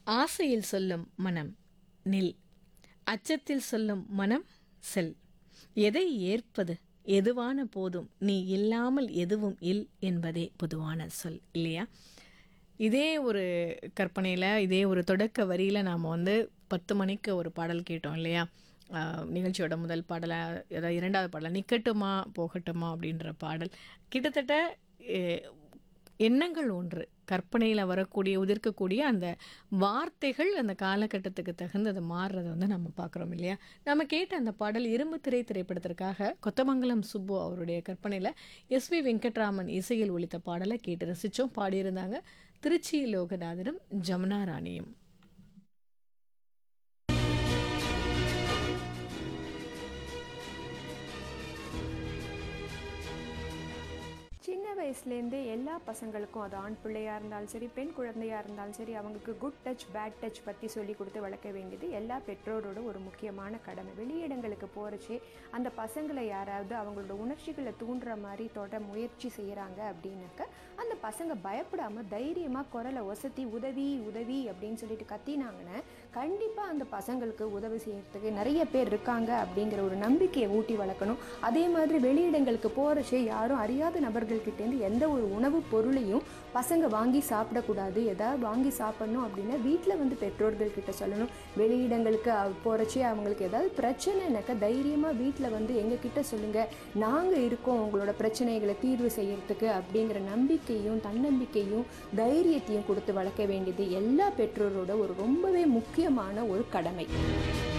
ஆசையில் சொல்லும் மனம் நில் அச்சத்தில் சொல்லும் மனம் செல் எதை ஏற்பது எதுவான போதும் நீ இல்லாமல் எதுவும் இல் என்பதே பொதுவான சொல் இல்லையா இதே ஒரு கற்பனையில் இதே ஒரு தொடக்க வரியில் நாம் வந்து பத்து மணிக்கு ஒரு பாடல் கேட்டோம் இல்லையா ஆஹ் நிகழ்ச்சியோட முதல் பாடலை அதாவது இரண்டாவது பாடலை நிக்கட்டுமா போகட்டுமா அப்படின்ற பாடல் கிட்டத்தட்ட எ- எண்ணங்கள் ஒன்று கற்பனையில் வரக்கூடிய உதிர்க்கக்கூடிய அந்த வார்த்தைகள் அந்த காலகட்டத்துக்கு தகுந்து அது மாறுறதை வந்து நம்ம பார்க்குறோம் இல்லையா நம்ம கேட்ட அந்த பாடல் இரும்பு திரை திரைப்படத்திற்காக கொத்தமங்கலம் சுப்பு அவருடைய கற்பனையில் எஸ்வி வெங்கட்ராமன் இசையில் ஒலித்த பாடலை கேட்டு ரசித்தோம் பாடியிருந்தாங்க திருச்சி லோகநாதனும் ஜமுனா ராணியும் சின்ன வயசுலேருந்தே எல்லா பசங்களுக்கும் அது ஆண் பிள்ளையாக இருந்தாலும் சரி பெண் குழந்தையாக இருந்தாலும் சரி அவங்களுக்கு குட் டச் பேட் டச் பற்றி சொல்லி கொடுத்து வளர்க்க வேண்டியது எல்லா பெற்றோரோட ஒரு முக்கியமான கடமை வெளியிடங்களுக்கு போகிறச்சே அந்த பசங்களை யாராவது அவங்களோட உணர்ச்சிகளை தூண்டுற மாதிரி தொட முயற்சி செய்கிறாங்க அப்படின்னாக்க அந்த பசங்க பயப்படாமல் தைரியமாக குரலை ஒசத்தி உதவி உதவி அப்படின்னு சொல்லிட்டு கத்தினாங்கன்னா கண்டிப்பாக அந்த பசங்களுக்கு உதவி செய்யறதுக்கு நிறைய பேர் இருக்காங்க அப்படிங்கிற ஒரு நம்பிக்கையை ஊட்டி வளர்க்கணும் அதே மாதிரி வெளியிடங்களுக்கு போகிறச்சே யாரும் அறியாத நபர்கள்கிட்டேருந்து எந்த ஒரு உணவுப் பொருளையும் பசங்க வாங்கி சாப்பிடக்கூடாது எதாவது வாங்கி சாப்பிடணும் அப்படின்னா வீட்டில் வந்து பெற்றோர்கள் கிட்ட சொல்லணும் வெளியிடங்களுக்கு போகிறச்சே அவங்களுக்கு ஏதாவது பிரச்சனைனாக்கா தைரியமாக வீட்டில் வந்து எங்ககிட்ட சொல்லுங்கள் நாங்கள் இருக்கோம் உங்களோட பிரச்சனைகளை தீர்வு செய்யறதுக்கு அப்படிங்கிற நம்பிக்கையும் தன்னம்பிக்கையும் தைரியத்தையும் கொடுத்து வளர்க்க வேண்டியது எல்லா பெற்றோரோட ஒரு ரொம்பவே முக்கியமான ஒரு கடமை